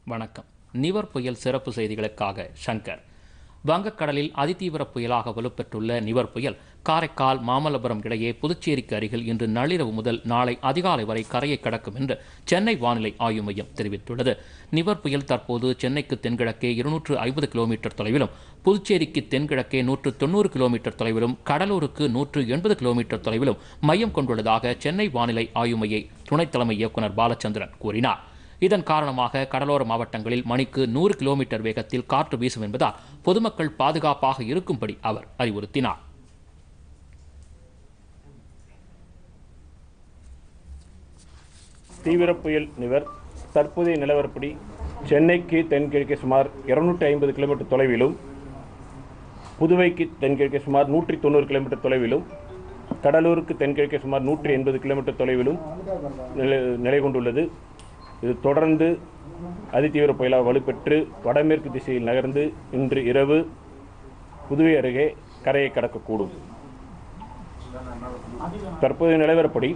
வணக்கம் நிவர் புயல் சிறப்பு செய்திகளுக்காக சங்கர் வங்கக்கடலில் அதிதீவிர புயலாக வலுப்பெற்றுள்ள நிவர் புயல் காரைக்கால் மாமல்லபுரம் இடையே புதுச்சேரிக்கு அருகில் இன்று நள்ளிரவு முதல் நாளை அதிகாலை வரை கரையை கடக்கும் என்று சென்னை வானிலை ஆய்வு மையம் தெரிவித்துள்ளது நிவர் புயல் தற்போது சென்னைக்கு தென்கிழக்கே இருநூற்று ஐம்பது கிலோமீட்டர் தொலைவிலும் புதுச்சேரிக்கு தென்கிழக்கே நூற்று தொண்ணூறு கிலோமீட்டர் தொலைவிலும் கடலூருக்கு நூற்று எண்பது கிலோமீட்டர் தொலைவிலும் மையம் கொண்டுள்ளதாக சென்னை வானிலை ஆய்வு மைய துணைத் தலைமை இயக்குநர் பாலச்சந்திரன் கூறினார் இதன் காரணமாக கடலோர மாவட்டங்களில் மணிக்கு நூறு கிலோமீட்டர் வேகத்தில் காற்று வீசும் என்பதால் பொதுமக்கள் பாதுகாப்பாக இருக்கும்படி அவர் அறிவுறுத்தினார் தீவிர புயல் நிவர் தற்போதைய நிலவரப்படி சென்னைக்கு தென்கிழக்கே சுமார் இருநூற்றி ஐம்பது கிலோமீட்டர் தொலைவிலும் புதுவைக்கு தென்கிழக்கே சுமார் நூற்றி தொண்ணூறு கிலோமீட்டர் தொலைவிலும் கடலூருக்கு தென்கிழக்கே சுமார் நூற்றி எண்பது கிலோமீட்டர் தொலைவிலும் நிலை நிலை கொண்டுள்ளது இது தொடர்ந்து அதிதீவிர புயலாக வலுப்பெற்று வடமேற்கு திசையில் நகர்ந்து இன்று இரவு புதுவை அருகே கரையை கடக்கக்கூடும் தற்போதைய நிலவரப்படி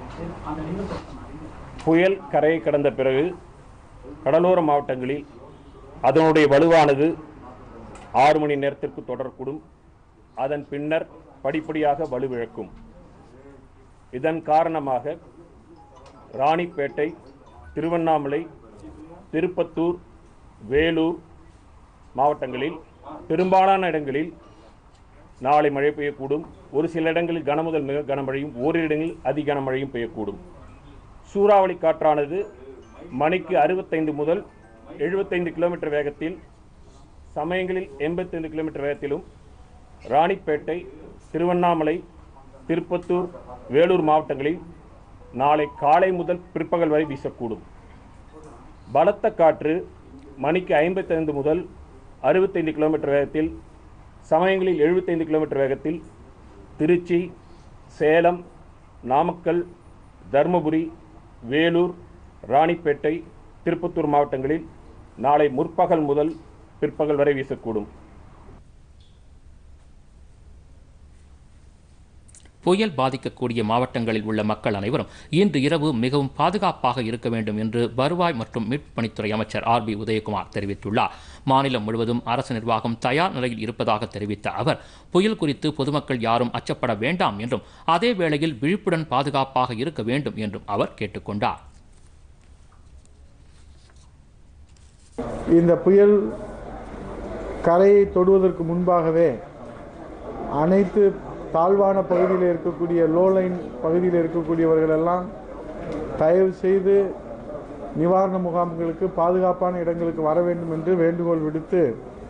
புயல் கரையை கடந்த பிறகு கடலோர மாவட்டங்களில் அதனுடைய வலுவானது ஆறு மணி நேரத்திற்கு தொடரக்கூடும் அதன் பின்னர் படிப்படியாக வலுவிழக்கும் இதன் காரணமாக ராணிப்பேட்டை திருவண்ணாமலை திருப்பத்தூர் வேலூர் மாவட்டங்களில் பெரும்பாலான இடங்களில் நாளை மழை பெய்யக்கூடும் ஒரு சில இடங்களில் கனமுதல் மிக கனமழையும் ஓரிரு இடங்களில் அதி கனமழையும் பெய்யக்கூடும் சூறாவளி காற்றானது மணிக்கு அறுபத்தைந்து முதல் எழுபத்தைந்து கிலோமீட்டர் வேகத்தில் சமயங்களில் எண்பத்தைந்து கிலோமீட்டர் வேகத்திலும் ராணிப்பேட்டை திருவண்ணாமலை திருப்பத்தூர் வேலூர் மாவட்டங்களில் நாளை காலை முதல் பிற்பகல் வரை வீசக்கூடும் பலத்த காற்று மணிக்கு ஐம்பத்தைந்து முதல் அறுபத்தைந்து கிலோமீட்டர் வேகத்தில் சமயங்களில் எழுபத்தைந்து கிலோமீட்டர் வேகத்தில் திருச்சி சேலம் நாமக்கல் தருமபுரி வேலூர் ராணிப்பேட்டை திருப்பத்தூர் மாவட்டங்களில் நாளை முற்பகல் முதல் பிற்பகல் வரை வீசக்கூடும் புயல் பாதிக்கக்கூடிய மாவட்டங்களில் உள்ள மக்கள் அனைவரும் இன்று இரவு மிகவும் பாதுகாப்பாக இருக்க வேண்டும் என்று வருவாய் மற்றும் மீட்புப்பணித்துறை அமைச்சர் ஆர் பி உதயகுமார் தெரிவித்துள்ளார் மாநிலம் முழுவதும் அரசு நிர்வாகம் தயார் நிலையில் இருப்பதாக தெரிவித்த அவர் புயல் குறித்து பொதுமக்கள் யாரும் அச்சப்பட வேண்டாம் என்றும் அதே வேளையில் விழிப்புடன் பாதுகாப்பாக இருக்க வேண்டும் என்றும் அவர் கேட்டுக்கொண்டார் இந்த புயல் கரையை தொடுவதற்கு முன்பாகவே அனைத்து தாழ்வான பகுதியில் இருக்கக்கூடிய லோலைன் பகுதியில் இருக்கக்கூடியவர்கள் எல்லாம் தயவு செய்து நிவாரண முகாம்களுக்கு பாதுகாப்பான இடங்களுக்கு வர வேண்டும் என்று வேண்டுகோள் விடுத்து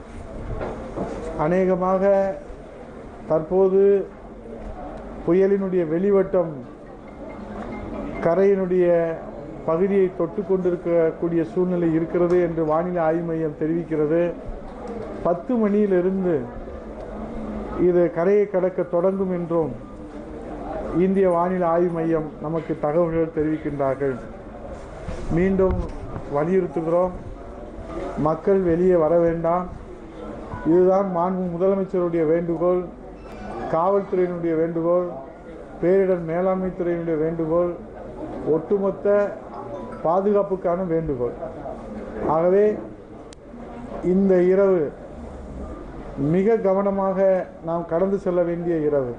அநேகமாக தற்போது புயலினுடைய வெளிவட்டம் கரையினுடைய பகுதியை தொட்டு கொண்டிருக்கக்கூடிய சூழ்நிலை இருக்கிறது என்று வானிலை ஆய்வு மையம் தெரிவிக்கிறது பத்து மணியிலிருந்து இது கரையை கடக்க தொடங்கும் என்றும் இந்திய வானிலை ஆய்வு மையம் நமக்கு தகவல்கள் தெரிவிக்கின்றார்கள் மீண்டும் வலியுறுத்துகிறோம் மக்கள் வெளியே வர வேண்டாம் இதுதான் மாண்பு முதலமைச்சருடைய வேண்டுகோள் காவல்துறையினுடைய வேண்டுகோள் பேரிடர் மேலாண்மை துறையினுடைய வேண்டுகோள் ஒட்டுமொத்த பாதுகாப்புக்கான வேண்டுகோள் ஆகவே இந்த இரவு மிக கவனமாக நாம் கடந்து செல்ல வேண்டிய இரவு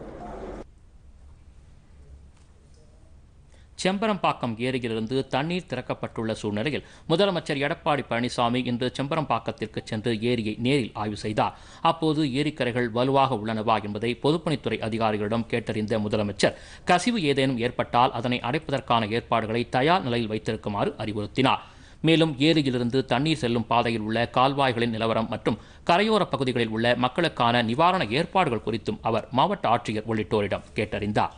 செம்பரம்பாக்கம் ஏரியிலிருந்து தண்ணீர் திறக்கப்பட்டுள்ள சூழ்நிலையில் முதலமைச்சர் எடப்பாடி பழனிசாமி இன்று செம்பரம்பாக்கத்திற்கு சென்று ஏரியை நேரில் ஆய்வு செய்தார் அப்போது ஏரிக்கரைகள் வலுவாக உள்ளனவா என்பதை பொதுப்பணித்துறை அதிகாரிகளிடம் கேட்டறிந்த முதலமைச்சர் கசிவு ஏதேனும் ஏற்பட்டால் அதனை அடைப்பதற்கான ஏற்பாடுகளை தயார் நிலையில் வைத்திருக்குமாறு அறிவுறுத்தினார் மேலும் ஏரியிலிருந்து தண்ணீர் செல்லும் பாதையில் உள்ள கால்வாய்களின் நிலவரம் மற்றும் கரையோர பகுதிகளில் உள்ள மக்களுக்கான நிவாரண ஏற்பாடுகள் குறித்தும் அவர் மாவட்ட ஆட்சியர் உள்ளிட்டோரிடம் கேட்டறிந்தார்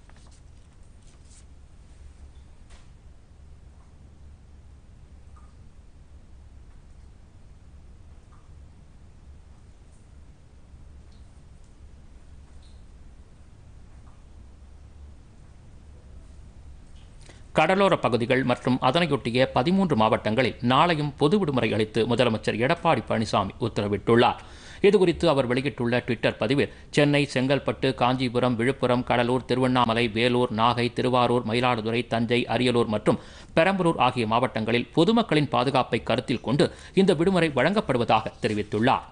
கடலோர பகுதிகள் மற்றும் அதனையொட்டிய பதிமூன்று மாவட்டங்களில் நாளையும் பொது விடுமுறை அளித்து முதலமைச்சர் எடப்பாடி பழனிசாமி உத்தரவிட்டுள்ளார் இதுகுறித்து அவர் வெளியிட்டுள்ள ட்விட்டர் பதிவில் சென்னை செங்கல்பட்டு காஞ்சிபுரம் விழுப்புரம் கடலூர் திருவண்ணாமலை வேலூர் நாகை திருவாரூர் மயிலாடுதுறை தஞ்சை அரியலூர் மற்றும் பெரம்பலூர் ஆகிய மாவட்டங்களில் பொதுமக்களின் பாதுகாப்பை கருத்தில் கொண்டு இந்த விடுமுறை வழங்கப்படுவதாக தெரிவித்துள்ளார்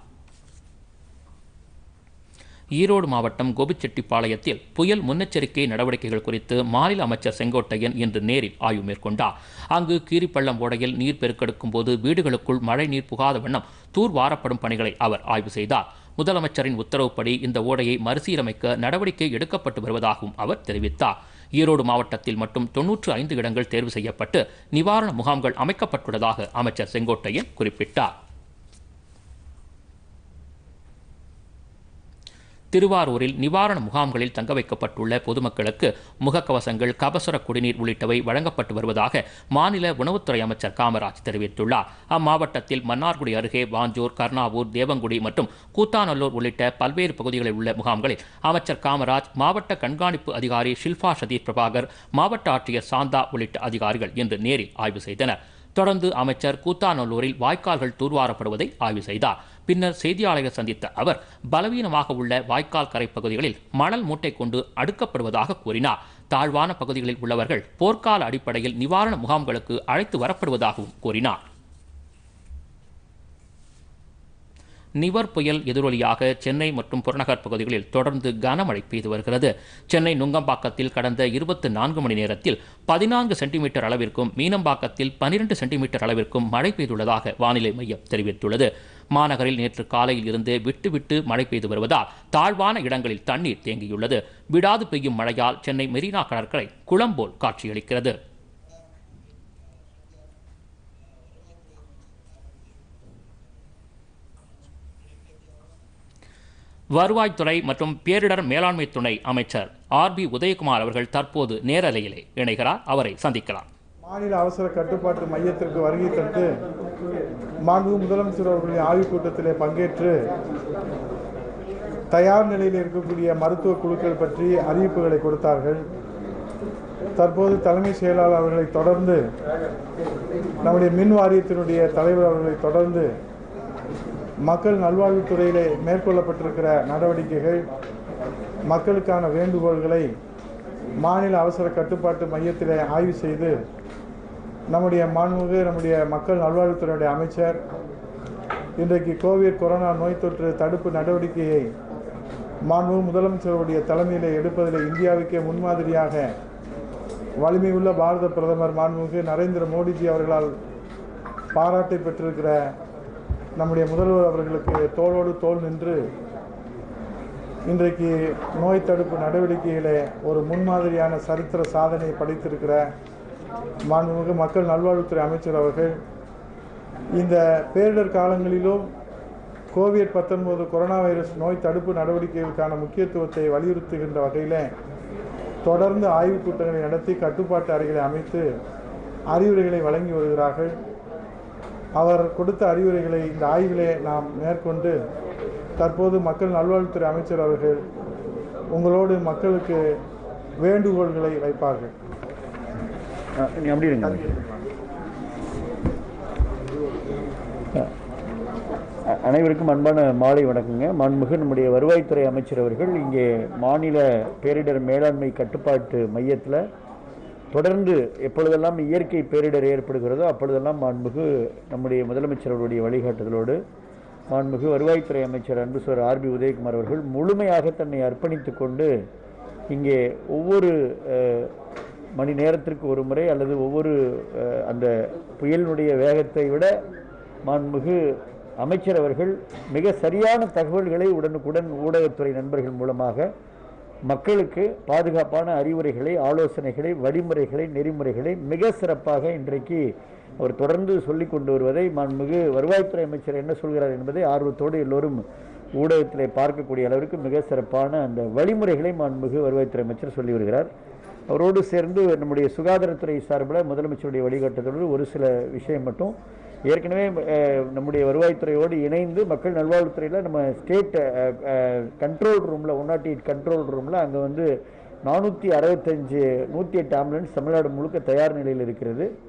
ஈரோடு மாவட்டம் கோபிச்செட்டிப்பாளையத்தில் புயல் முன்னெச்சரிக்கை நடவடிக்கைகள் குறித்து மாநில அமைச்சர் செங்கோட்டையன் இன்று நேரில் ஆய்வு மேற்கொண்டார் அங்கு கீரிப்பள்ளம் ஓடையில் நீர் பெருக்கெடுக்கும் போது வீடுகளுக்குள் மழை நீர் புகாத வண்ணம் தூர் வாரப்படும் பணிகளை அவர் ஆய்வு செய்தார் முதலமைச்சரின் உத்தரவுப்படி இந்த ஓடையை மறுசீரமைக்க நடவடிக்கை எடுக்கப்பட்டு வருவதாகவும் அவர் தெரிவித்தார் ஈரோடு மாவட்டத்தில் மட்டும் தொன்னூற்று ஐந்து இடங்கள் தேர்வு செய்யப்பட்டு நிவாரண முகாம்கள் அமைக்கப்பட்டுள்ளதாக அமைச்சர் செங்கோட்டையன் குறிப்பிட்டார் திருவாரூரில் நிவாரண முகாம்களில் தங்க வைக்கப்பட்டுள்ள பொதுமக்களுக்கு முகக்கவசங்கள் கபசுர குடிநீர் உள்ளிட்டவை வழங்கப்பட்டு வருவதாக மாநில உணவுத்துறை அமைச்சர் காமராஜ் தெரிவித்துள்ளார் அம்மாவட்டத்தில் மன்னார்குடி அருகே வாஞ்சூர் கர்ணாவூர் தேவங்குடி மற்றும் கூத்தாநல்லூர் உள்ளிட்ட பல்வேறு பகுதிகளில் உள்ள முகாம்களில் அமைச்சர் காமராஜ் மாவட்ட கண்காணிப்பு அதிகாரி ஷில்பா சதீஷ் பிரபாகர் மாவட்ட ஆட்சியர் சாந்தா உள்ளிட்ட அதிகாரிகள் இன்று நேரில் ஆய்வு செய்தனர் தொடர்ந்து அமைச்சர் கூத்தாநல்லூரில் வாய்க்கால்கள் தூர்வாரப்படுவதை ஆய்வு செய்தார் பின்னர் செய்தியாளர்களை சந்தித்த அவர் பலவீனமாக உள்ள வாய்க்கால் கரை பகுதிகளில் மணல் மூட்டை கொண்டு அடுக்கப்படுவதாக கூறினார் தாழ்வான பகுதிகளில் உள்ளவர்கள் போர்க்கால அடிப்படையில் நிவாரண முகாம்களுக்கு அழைத்து வரப்படுவதாகவும் கூறினார் நிவர் புயல் எதிரொலியாக சென்னை மற்றும் புறநகர் பகுதிகளில் தொடர்ந்து கனமழை பெய்து வருகிறது சென்னை நுங்கம்பாக்கத்தில் கடந்த இருபத்தி நான்கு மணி நேரத்தில் பதினான்கு சென்டிமீட்டர் அளவிற்கும் மீனம்பாக்கத்தில் பனிரெண்டு சென்டிமீட்டர் அளவிற்கும் மழை பெய்துள்ளதாக வானிலை மையம் தெரிவித்துள்ளது மாநகரில் நேற்று காலையில் இருந்து விட்டு விட்டு மழை பெய்து வருவதால் தாழ்வான இடங்களில் தண்ணீர் தேங்கியுள்ளது விடாது பெய்யும் மழையால் சென்னை மெரினா கடற்கரை குளம்போல் காட்சியளிக்கிறது வருவாய்த்துறை மற்றும் பேரிடர் மேலாண்மை துணை அமைச்சர் ஆர் பி உதயகுமார் அவர்கள் தற்போது நேரலையிலே இணைகிறார் அவரை சந்திக்கலாம் மாநில அவசர கட்டுப்பாட்டு மையத்திற்கு வருகை தந்து மாண்பு முதலமைச்சர் அவர்களுடைய ஆய்வுக் கூட்டத்திலே பங்கேற்று தயார் நிலையில் இருக்கக்கூடிய மருத்துவ குழுக்கள் பற்றி அறிவிப்புகளை கொடுத்தார்கள் தற்போது தலைமை செயலாளர் அவர்களை தொடர்ந்து நம்முடைய மின் வாரியத்தினுடைய தலைவர் அவர்களை தொடர்ந்து மக்கள் நல்வாழ்வுத்துறையிலே மேற்கொள்ளப்பட்டிருக்கிற நடவடிக்கைகள் மக்களுக்கான வேண்டுகோள்களை மாநில அவசர கட்டுப்பாட்டு மையத்திலே ஆய்வு செய்து நம்முடைய மாண்புமிகு நம்முடைய மக்கள் நல்வாழ்வுத்துறையுடைய அமைச்சர் இன்றைக்கு கோவிட் கொரோனா நோய் தொற்று தடுப்பு நடவடிக்கையை மாண்புமிகு முதலமைச்சருடைய தலைமையிலே எடுப்பதில் இந்தியாவுக்கே முன்மாதிரியாக வலிமையுள்ள பாரத பிரதமர் மாண்புமிகு நரேந்திர மோடிஜி அவர்களால் பாராட்டை பெற்றிருக்கிற நம்முடைய முதல்வர் அவர்களுக்கு தோளோடு தோள் நின்று இன்றைக்கு நோய் தடுப்பு நடவடிக்கையிலே ஒரு முன்மாதிரியான சரித்திர சாதனையை படைத்திருக்கிற மாண்புமிகு மக்கள் நல்வாழ்வுத்துறை அமைச்சர் அவர்கள் இந்த பேரிடர் காலங்களிலும் கோவிட் பத்தொன்பது கொரோனா வைரஸ் நோய் தடுப்பு நடவடிக்கைகளுக்கான முக்கியத்துவத்தை வலியுறுத்துகின்ற வகையில் தொடர்ந்து ஆய்வுக் கூட்டங்களை நடத்தி கட்டுப்பாட்டு அறைகளை அமைத்து அறிவுரைகளை வழங்கி வருகிறார்கள் அவர் கொடுத்த அறிவுரைகளை இந்த ஆய்விலே நாம் மேற்கொண்டு தற்போது மக்கள் நல்வாழ்வுத்துறை அமைச்சர் அவர்கள் உங்களோடு மக்களுக்கு வேண்டுகோள்களை வைப்பார்கள் ஆ, நீ அப்படி இருங்க அ- அனைவருக்கும் அன்பான மாலை வணக்கங்க மாண்புமிகு நம்முடைய வருவாய்த்துறை அமைச்சர் அவர்கள் இங்கே மாநில பேரிடர் மேலாண்மை கட்டுப்பாட்டு மையத்தில் தொடர்ந்து எப்பொழுதெல்லாம் இயற்கை பேரிடர் ஏற்படுகிறதோ அப்பொழுதெல்லாம் மாண்புமிகு நம்முடைய முதலமைச்சர் அவருடைய வழிகாட்டுதலோடு மாண்புமிகு வருவாய்த்துறை அமைச்சர் அன்பு சார் ஆர்பி உதயகுமார் அவர்கள் முழுமையாக தன்னை அர்ப்பணித்துக் கொண்டு இங்கே ஒவ்வொரு அஹ், மணி நேரத்திற்கு ஒரு முறை அல்லது ஒவ்வொரு அஹ், அந்த புயலினுடைய வேகத்தை விட மாண்புமிகு அமைச்சர் அவர்கள் மிக சரியான தகவல்களை உடனுக்குடன் ஊடகத்துறை நண்பர்கள் மூலமாக மக்களுக்கு பாதுகாப்பான அறிவுரைகளை ஆலோசனைகளை வழிமுறைகளை நெறிமுறைகளை மிக சிறப்பாக இன்றைக்கு அவர் தொடர்ந்து சொல்லிக் கொண்டு வருவதை மாண்புமிகு வருவாய்த்துறை அமைச்சர் என்ன சொல்கிறார் என்பதை ஆர்வத்தோடு எல்லோரும் ஊடகத்திலே பார்க்கக்கூடிய அளவிற்கு மிக சிறப்பான அந்த வழிமுறைகளை மாண்புமிகு வருவாய்த்துறை அமைச்சர் சொல்லி வருகிறார் அவரோடு சேர்ந்து நம்முடைய சுகாதாரத்துறை சார்பில் முதலமைச்சருடைய வழிகாட்டுதலோடு ஒரு சில விஷயம் மட்டும் ஏற்கனவே அஹ், நம்முடைய வருவாய்த்துறையோடு இணைந்து மக்கள் நல்வாழ்வுத்துறையில் நம்ம ஸ்டேட் கண்ட்ரோல் ரூமில் ஒன் நாட் எயிட் கண்ட்ரோல் ரூமில் அங்கே வந்து நானூற்றி அறுபத்தஞ்சு நூற்றி எட்டு ஆம்புலன்ஸ் தமிழ்நாடு முழுக்க தயார் நிலையில் இருக்கிறது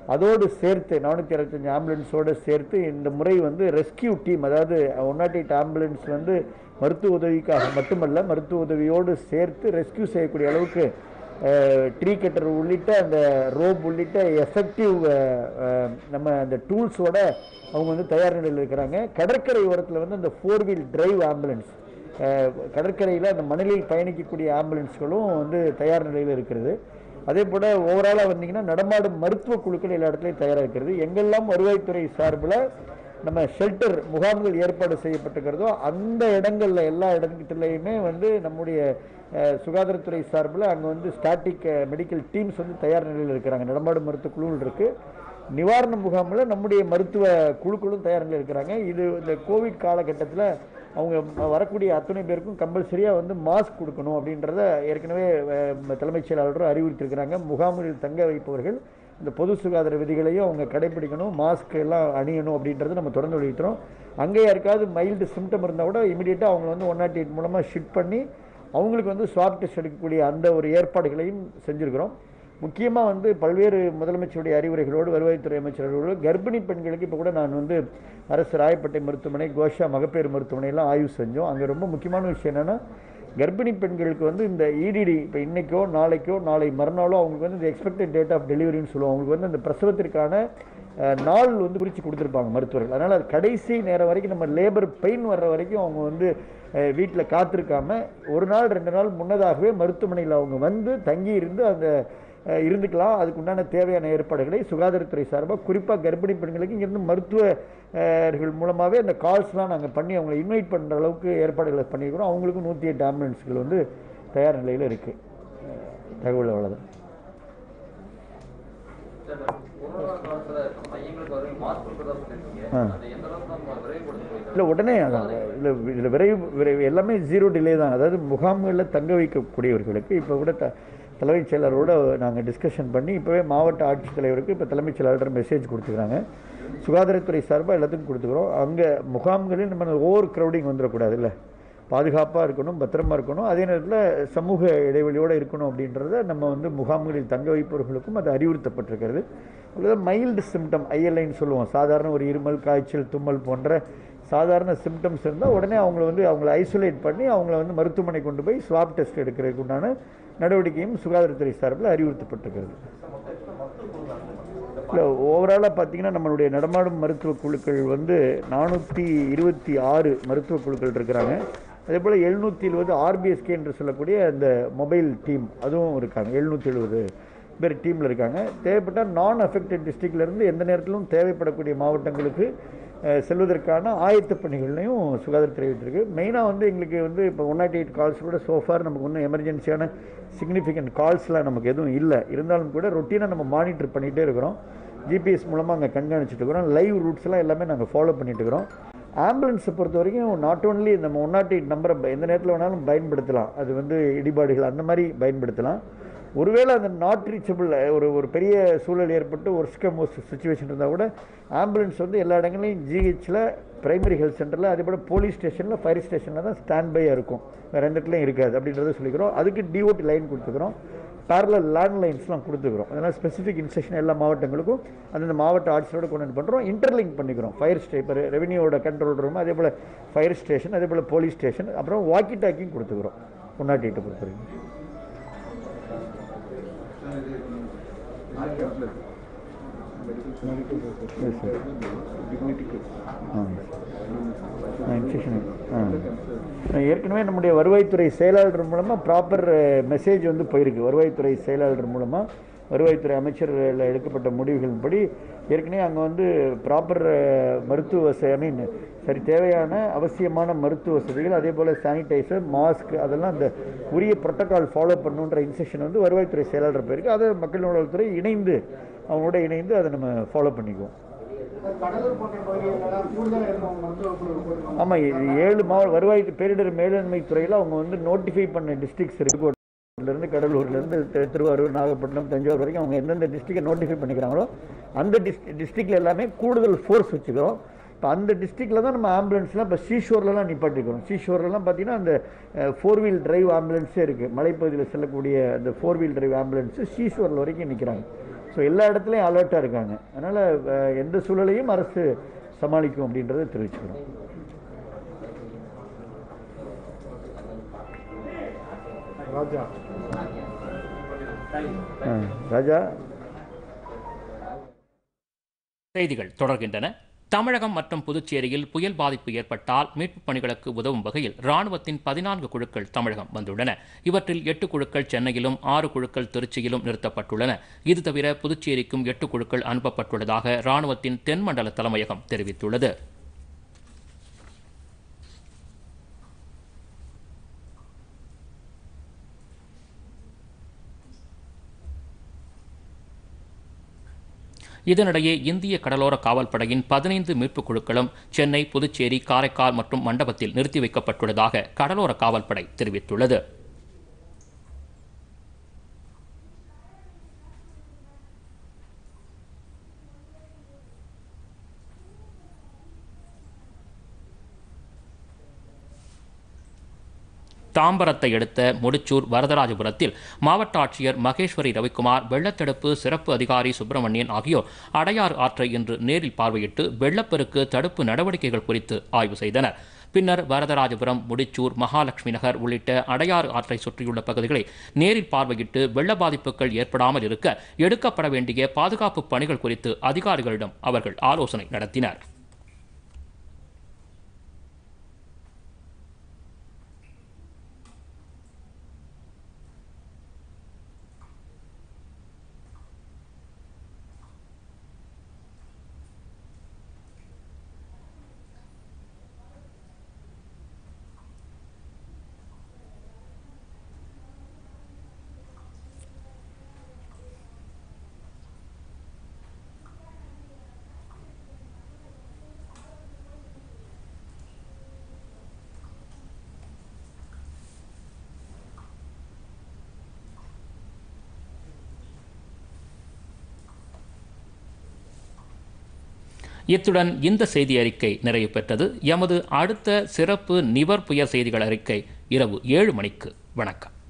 அதோடு சேர்த்து நானூற்றி அறுபத்தஞ்சு ஆம்புலன்ஸோடு சேர்த்து இந்த முறை வந்து ரெஸ்கியூ டீம் அதாவது ஒன் நாட் எயிட் ஆம்புலன்ஸ் வந்து மருத்துவ உதவிக்காக மட்டுமல்ல மருத்துவ உதவியோடு சேர்த்து ரெஸ்கியூ செய்யக்கூடிய அளவுக்கு ட்ரீ கட்டர் உள்ளிட்ட அந்த ரோப் உள்ளிட்ட எஃபெக்டிவ் நம்ம அந்த டூல்ஸோட அவங்க வந்து தயார் நிலையில் இருக்கிறாங்க கடற்கரை ஓரத்தில் வந்து அந்த ஃபோர் வீல் டிரைவ் ஆம்புலன்ஸ் கடற்கரையில் அந்த மணலில் பயணிக்கக்கூடிய ஆம்புலன்ஸ்களும் வந்து தயார் நிலையில் இருக்கிறது அதே போல் ஓவராலாக வந்தீங்கன்னா நடமாடும் மருத்துவ குழுக்கள் எல்லா இடத்துலையும் தயாராக இருக்கிறது எங்கெல்லாம் வருவாய்த்துறை சார்பில் நம்ம ஷெல்டர் முகாம்கள் ஏற்பாடு செய்யப்பட்டிருக்கிறதோ அந்த இடங்களில் எல்லா இடத்துலையுமே வந்து நம்முடைய அஹ், சுகாதாரத்துறை சார்பில் அங்கே வந்து ஸ்டாட்டிக் மெடிக்கல் டீம்ஸ் வந்து தயார் நிலையில் இருக்கிறாங்க நடமாடும் மருத்துவ குழுவில் இருக்குது நிவாரண முகாமில் நம்முடைய மருத்துவ குழுக்களும் தயார் நிலையில் இருக்கிறாங்க இது இந்த கோவிட் காலகட்டத்தில் அவங்க வரக்கூடிய அத்தனை பேருக்கும் கம்பல்சரியாக வந்து மாஸ்க் கொடுக்கணும் அப்படின்றத ஏற்கனவே அஹ், தலைமைச் செயலாளரும் அறிவுறுத்தியிருக்கிறாங்க முகாம்களில் தங்க வைப்பவர்கள் இந்த பொது சுகாதார விதிகளையும் அவங்க கடைபிடிக்கணும் மாஸ்க் எல்லாம் அணியணும் அப்படின்றத நம்ம தொடர்ந்து வெளியிட்டோம் அங்கே யாருக்காவது மைல்டு சிம்டம் இருந்தால் கூட இமீடியட்டாக அவங்க வந்து ஒன் நாட் எயிட் மூலமாக ஷிஃப்ட் பண்ணி அவங்களுக்கு வந்து ஸ்வாப் டெஸ்ட் எடுக்கக்கூடிய அந்த ஒரு ஏற்பாடுகளையும் செஞ்சுருக்கிறோம் முக்கியமாக வந்து பல்வேறு முதலமைச்சருடைய அறிவுரைகளோடு வருவாய்த்துறை அமைச்சர்களோடு கர்ப்பிணி பெண்களுக்கு இப்போ கூட நான் வந்து அரசு ராயப்பேட்டை மருத்துவமனை கோஷா மகப்பேறு மருத்துவமனையெல்லாம் ஆய்வு செஞ்சோம் அங்கே ரொம்ப முக்கியமான விஷயம் என்னென்னா கர்ப்பிணி பெண்களுக்கு வந்து இந்த இடிடி இப்போ இன்னைக்கோ நாளைக்கோ நாளை மறுநாளோ அவங்களுக்கு வந்து இந்த எக்ஸ்பெக்டட் டேட் ஆஃப் டெலிவரின்னு சொல்லுவோம் அவங்களுக்கு வந்து அந்த பிரசவத்திற்கான அஹ், நாள் வந்து குறித்து கொடுத்துருப்பாங்க மருத்துவர்கள் அதனால் அது கடைசி நேரம் வரைக்கும் நம்ம லேபர் பெயின் வர்ற வரைக்கும் அவங்க வந்து வீட்டில் காத்திருக்காம ஒரு நாள் ரெண்டு நாள் முன்னதாகவே மருத்துவமனையில் அவங்க வந்து தங்கி இருந்து அந்த அஹ், இருந்துக்கலாம் அதுக்கு உண்டான தேவையான ஏற்பாடுகளை சுகாதாரத்துறை சார்பாக குறிப்பாக கர்ப்பிணி பெண்களுக்கு இங்கேருந்து மருத்துவர்கள் மூலமாகவே அந்த கால்ஸ்லாம் நாங்கள் பண்ணி அவங்களை இன்வைட் பண்ணுற அளவுக்கு ஏற்பாடுகளை பண்ணியிருக்கிறோம் அவங்களுக்கும் நூற்றி எட்டு ஆம்புலன்ஸ்கள் வந்து தயார் நிலையில் இருக்குது தகவல் அவ்வளோதான் கொரோனா காலத்துல மையங்களுக்கு வரையும் மாஸ்க் கொடுக்கறதா சொல்லியிருக்கீங்க ஆ. அதை எந்த அளவுக்கு நம்ம விரைவுபடுத்த போயிருக்கோம் இல்லை உடனே அதான் இதில் இதில் விரைவு விரைவு எல்லாமே ஜீரோ டிலே தான் அதாவது முகாம்களில் தங்க வைக்கக்கூடியவர்களுக்கு இப்போ கூட த தலைமைச் செயலரோட நாங்கள் டிஸ்கஷன் பண்ணி இப்போவே மாவட்ட ஆட்சித்தலைவருக்கு இப்போ தலைமைச் செயலாளர் மெசேஜ் கொடுத்துக்கிறாங்க சுகாதாரத்துறை சார்பாக எல்லாத்துக்கும் கொடுத்துக்கிறோம் அங்கே முகாம்களில் நம்ம ஓவர் க்ரௌடிங் வந்துடக்கூடாது இல்லை பாதுகாப்பாக இருக்கணும் பத்திரமா இருக்கணும் அதே நேரத்தில் சமூக இடைவெளியோடு இருக்கணும் அப்படின்றத நம்ம வந்து முகாம்களில் தங்க வைப்பவர்களுக்கும் அது அறிவுறுத்தப்பட்டிருக்கிறது அதுதான் மைல்டு சிம்டம் ஐஎல்ஐன்னு சொல்லுவோம் சாதாரண ஒரு இருமல் காய்ச்சல் தும்மல் போன்ற சாதாரண சிம்டம்ஸ் இருந்தால் உடனே அவங்கள வந்து அவங்கள ஐசோலேட் பண்ணி அவங்கள வந்து மருத்துவமனை கொண்டு போய் ஸ்வாப் டெஸ்ட் எடுக்கிறதுக்கு உண்டான நடவடிக்கையும் சுகாதாரத்துறை சார்பில் அறிவுறுத்தப்பட்டிருக்கிறது இல்லை ஓவராலாக பார்த்தீங்கன்னா நம்மளுடைய நடமாடும் மருத்துவ குழுக்கள் வந்து நானூற்றி இருபத்தி ஆறு மருத்துவ குழுக்கள் இருக்கிறாங்க அதே போல் எழுநூற்றி எழுபது ஆர்பிஎஸ்கே என்று சொல்லக்கூடிய அந்த மொபைல் டீம் அதுவும் இருக்காங்க எழுநூற்றி எழுபது பேர் டீமில் இருக்காங்க தேவைப்பட்டால் நான் அஃபெக்டட் டிஸ்ட்ரிக்ட்லேருந்து எந்த நேரத்திலும் தேவைப்படக்கூடிய மாவட்டங்களுக்கு அஹ், செல்வதற்கான ஆயத்த பணிகளையும் சுகாதாரத்துறை வைத்திருக்கு மெயினாக வந்து எங்களுக்கு வந்து இப்போ ஒன் நாட் எயிட் கால்ஸ் கூட சோஃபார் நமக்கு ஒன்றும் எமர்ஜென்சியான சிக்னிஃபிகண்ட் கால்ஸ்லாம் நமக்கு எதுவும் இல்லை இருந்தாலும் கூட ரொட்டீனாக நம்ம மானிட்டர் பண்ணிகிட்டே இருக்கிறோம் ஜிபிஎஸ் மூலமாக அங்கே கண்காணிச்சிட்டு இருக்கிறோம் லைவ் ரூட்ஸ்லாம் எல்லாமே நாங்கள் ஃபாலோ பண்ணிட்டு இருக்கிறோம் ஆம்புலன்ஸை பொறுத்த வரைக்கும் நாட் ஓன்லி நம்ம ஒன் நாட் எயிட் நம்பரை எந்த நேரத்தில் வேணாலும் பயன்படுத்தலாம் அது வந்து இடிபாடுகள் அந்த மாதிரி பயன்படுத்தலாம் ஒருவேளை அந்த நாட் ரீச்சபிள் ஒரு ஒரு பெரிய சூழல் ஏற்பட்டு ஒரு ஸ்கமோஸ் சுச்சுவேஷன் இருந்தால் கூட ஆம்புலன்ஸ் வந்து எல்லா இடங்களையும் ஜிஹெச்சில் பிரைமரி ஹெல்த் சென்டரில் அதே போல் போலீஸ் ஸ்டேஷனில் ஃபயர் ஸ்டேஷனில் தான் ஸ்டாண்ட் பையாக இருக்கும் வேறு எந்த இடத்துலையும் இருக்காது அப்படின்றத சொல்லிக்கிறோம் அதுக்கு டிஓடி லைன் கொடுத்துக்கிறோம் பேரலல் லேண்ட்லைன்ஸ்லாம் கொடுத்துக்கிறோம் அதனால் ஸ்பெசிஃபிக் இன்ஸ்ட்ரக்ஷன் எல்லா மாவட்டங்களுக்கும் அந்தந்த மாவட்ட ஆட்சியரோட கொண்டு பண்ணுறோம் இன்டர்லிங்க் பண்ணிக்கிறோம் ஃபயர் ஸ்டே இப்போ ரெவன்யூவோட கண்ட்ரோல் ரூம் அதே போல் ஃபயர் ஸ்டேஷன் அதே போல் போலீஸ் ஸ்டேஷன் அப்புறம் வாக்கி டாக்கியும் கொடுத்துக்கிறோம் ஒன் நாட் எயிட்டை பொறுத்த வரைக்கும் Yes, sir. ஆ. ஆ, instruction. ஆ. ஏற்கனவே நம்முடைய வருவாய்த்துறை செயலாளர் மூலமாக ப்ராப்பர் மெசேஜ் வந்து போயிருக்கு வருவாய்த்துறை செயலாளர் மூலமாக வருவாய்த்துறை அமைச்சர்கள் எடுக்கப்பட்ட முடிவுகளின்படி ஏற்கனவே அங்கே வந்து ப்ராப்பர் மருத்துவ வசதி ஐ மீன் சரி தேவையான அவசியமான மருத்துவ வசதிகள் அதே போல் சானிடைசர் மாஸ்க் அதெல்லாம் அந்த உரிய ப்ரோட்டோகால் ஃபாலோ பண்ணுன்ற இன்ஸ்ட்ரக்ஷன் வந்து வருவாய்த்துறை செயலாளர் போயிருக்கு அதை மக்கள் நலத்துறை இணைந்து அவங்களோட இணைந்து அதை நம்ம ஃபாலோ பண்ணிக்குவோம் கடலூர் போன்ற பகுதிகளெல்லாம் கூடுதலாக இருக்கும் மருத்துவ குழு போட்டுருக்காங்க. ஆமாம் ஏழு மாவட்ட வருவாய் பேரிடர் மேலாண்மை துறையில் அவங்க வந்து நோட்டிஃபை பண்ண டிஸ்ட்ரிக்ஸ் இருந்து கடலூர்லேருந்து திருவாரூர் நாகப்பட்டினம் தஞ்சாவூர் வரைக்கும் அவங்க எந்தெந்த டிஸ்ட்ரிக்டை நோட்டிஃபை பண்ணிக்கிறாங்களோ அந்த டிஸ்ட் டிஸ்ட்ரிக்டில் எல்லாமே கூடுதல் ஃபோர்ஸ் வச்சுக்கிறோம் இப்போ அந்த டிஸ்ட்ரிக்டில் தான் நம்ம ஆம்புலன்ஸ்லாம் இப்போ சீஷோர்லலாம் நிப்பாட்டிக்கிறோம் சீஷோர்லலாம் பார்த்தீங்கன்னா அந்த ஃபோர் வீல் டிரைவ் ஆம்புலன்ஸே இருக்குது மலைப்பகுதியில் செல்லக்கூடிய அந்த ஃபோர் வீல் டிரைவ் ஆம்புலன்ஸு சீஷோரில் வரைக்கும் நிற்கிறாங்க ஸோ எல்லா இடத்துலையும் அலர்ட்டாக இருக்காங்க அதனால் எந்த சூழலையும் அரசு சமாளிக்கும் அப்படின்றத தெரிவிச்சுக்கிறோம் ராஜா ஆ, ராஜா செய்திகள் தொடர்கின்றன தமிழகம் மற்றும் புதுச்சேரியில் புயல் பாதிப்பு ஏற்பட்டால் மீட்புப் பணிகளுக்கு உதவும் வகையில் ராணுவத்தின் பதினான்கு குழுக்கள் தமிழகம் வந்துள்ளன இவற்றில் எட்டு குழுக்கள் சென்னையிலும் ஆறு குழுக்கள் திருச்சியிலும் நிறுத்தப்பட்டுள்ளன இது தவிர புதுச்சேரிக்கும் எட்டு குழுக்கள் அனுப்பப்பட்டுள்ளதாக ராணுவத்தின் தென்மண்டல தலைமையகம் தெரிவித்துள்ளது இதனிடையே இந்திய கடலோர காவல்படையின் பதினைந்து மீட்புக் குழுக்களும் சென்னை புதுச்சேரி காரைக்கால் மற்றும் மண்டபத்தில் நிறுத்தி வைக்கப்பட்டுள்ளதாக கடலோர காவல்படை தெரிவித்துள்ளது தாம்பரத்தை அடுத்த முடிச்சூர் வரதராஜபுரத்தில் மாவட்ட ஆட்சியர் மகேஸ்வரி ரவிக்குமார் வெள்ளத்தடுப்பு சிறப்பு அதிகாரி சுப்பிரமணியன் ஆகியோர் அடையாறு ஆற்றை இன்று நேரில் பார்வையிட்டு வெள்ளப்பெருக்கு தடுப்பு நடவடிக்கைகள் குறித்து ஆய்வு செய்தனர் பின்னர் வரதராஜபுரம் முடிச்சூர் மகாலட்சுமி நகர் உள்ளிட்ட அடையாறு ஆற்றை சுற்றியுள்ள பகுதிகளை நேரில் பார்வையிட்டு வெள்ள பாதிப்புகள் ஏற்படாமல் இருக்க எடுக்கப்பட வேண்டிய பாதுகாப்பு பணிகள் குறித்து அதிகாரிகளிடம் அவர்கள் ஆலோசனை நடத்தினர் இத்துடன் இந்த செய்தி அறிக்கை நிறைவு பெற்றது எமது அடுத்த சிறப்பு நிவர் புயல் செய்திகள் அறிக்கை இரவு ஏழு மணிக்கு வணக்கம்